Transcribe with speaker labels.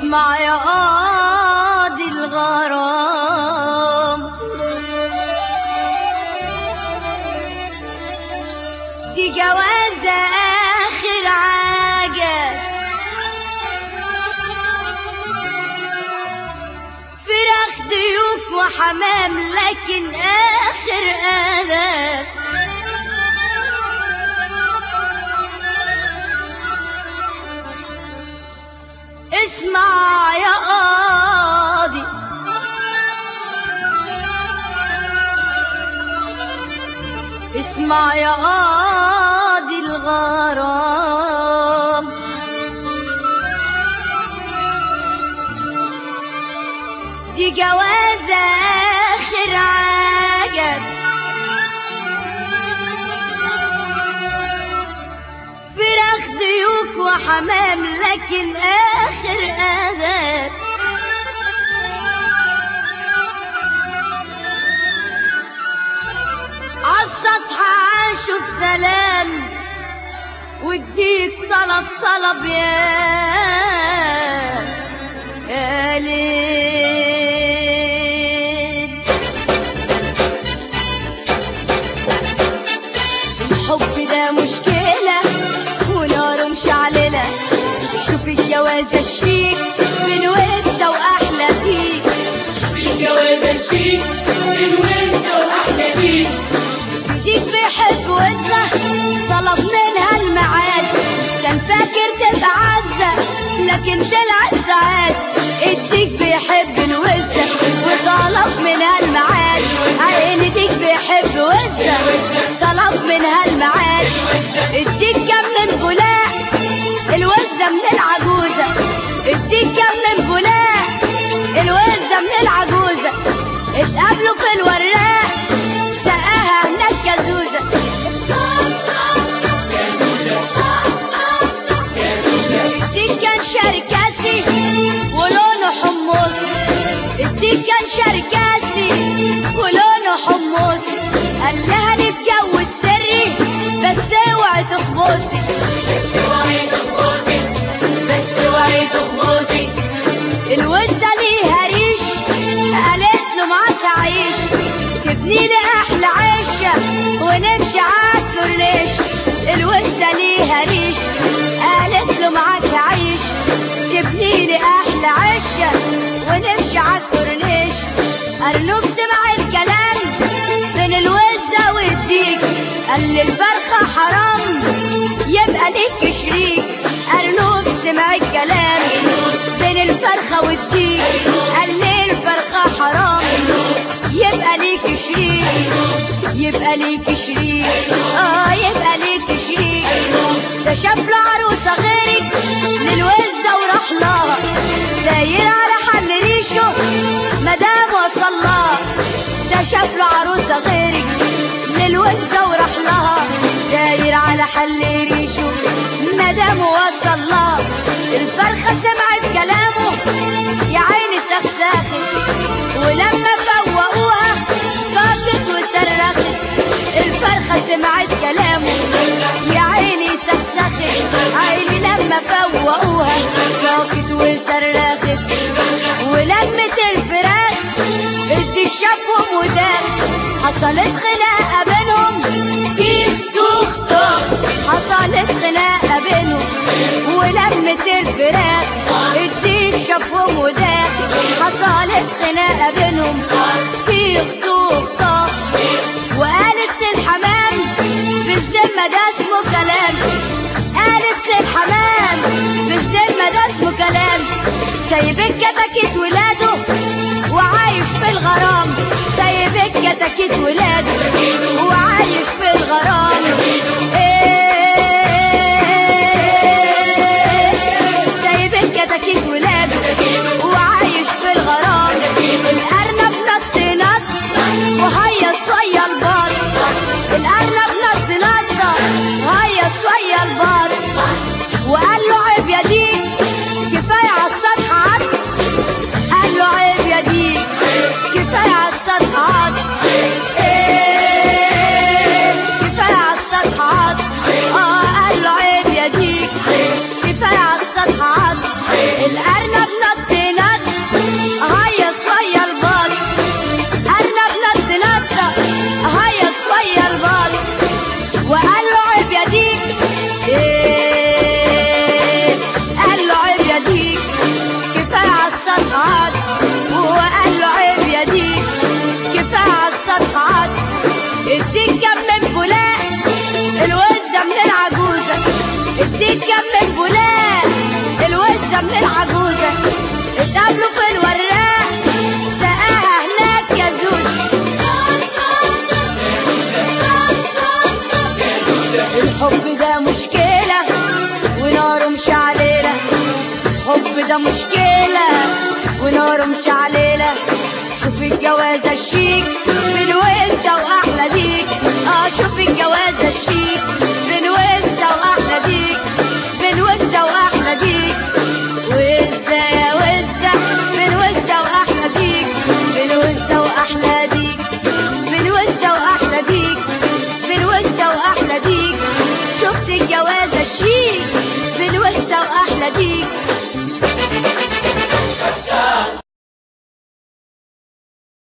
Speaker 1: اسمع يا قاضي الغرام دي جوازة آخر عجب فراخ ديوك وحمام لكن آخر أدب اسمع يا قاضي اسمع يا قاضي الغرام دي جوازة آخر عجب فراخ ديوك وحمام لكن آخر أدب عالسطح عاشوا في سلام واديك طلب طلب يا يا ليل الحب ده مشكلة وناره مشعللة شوف الجوازة الشيك بين وسة وأحلى فيك
Speaker 2: الجواز الشيك الوزة وأحلى بيك
Speaker 1: ديك بيحب وزة طلب منها الميعاد كان فاكر تبقى عزة لكن طلعت سعاد الديك بيحب الوزة وطلب منها الميعاد عين ديك بيحب وزة طلب منها الميعاد الديك كان من بولاق الوزة من العجوزة الديك كان من بولاق الوزة من العجوزة اتقابلوا في الوراق سقاها هناك كزوزة الديك كان شركاسي ولونه حمصي الديك كان شركاسي ولونه حمصي قال لها نتجوز سري بس اوعي تخبصي
Speaker 2: سواعي تخبصي
Speaker 1: بس اوعي تخبصي الوزة ليها ريش قالت له معاك عيش تبني لي احلى عشه ونمشي عالكورنيش الوزة ليها ريش قالت له معاك عيش تبني لي احلى عشه ونمشي عالكورنيش ارنوب سمع الكلام من الوزة والديك قال لي الفرخة حرام يبقى ليك شريك أرنوب سمع الكلام بين الفرخة والديك قال لي الفرخة حرام يبقى ليك شريك يبقى ليك شريك اه يبقى ليك شريك ده شاف له عروسة غيرك للوزة وراح لها داير على حل ريشه مدام وصل لها ده شاف له عروسة غيرك للوزة وراح لها داير على حل ريشه مدام وصل لها الفرخة سمعت كلامه يا عيني سخساخت ولما فوقوها فاقت وصرخت الفرخة سمعت كلامه يا عيني سخسخت عيني لما فوقوها فاقت وصرخت ولمت الفراخ الديك شافهم وداخ حصلت خناقة بينهم كيف تخطر حصلت خناقة بينهم ولمت الفراخ الديك شافهم وداخ حصلت خناقة بينهم كيف تخطر وقالت للحمام بالذمة ده اسمه كلام قالت للحمام بالذمة ده اسمه كلام سايب الكتاكيت ولاده وعايش في الغرام سايب الكتاكيت ولاده وعايش في الغرام إيه سايب الكتاكيت ولاده وعايش في الغرام الأرنب نط نط وهيص ويا البار الأرنب نط نط وهيص ويا البار وقال له عيب يا ديك كفاية على السطح عد قال له عيب يا ديك كفاية على السطح عد إيه مشكلة ونار مشعللة شوف الجوازة الشيك من وسة وأحلى ديك اه شوف الجوازة الشيك من وسة وأحلى ديك من وسة وأحلى ديك وسة يا وسة من وسة وأحلى ديك من وسة وأحلى ديك من وسة وأحلى ديك من وسة وأحلى ديك شفت الجوازة الشيك من وسة وأحلى ديك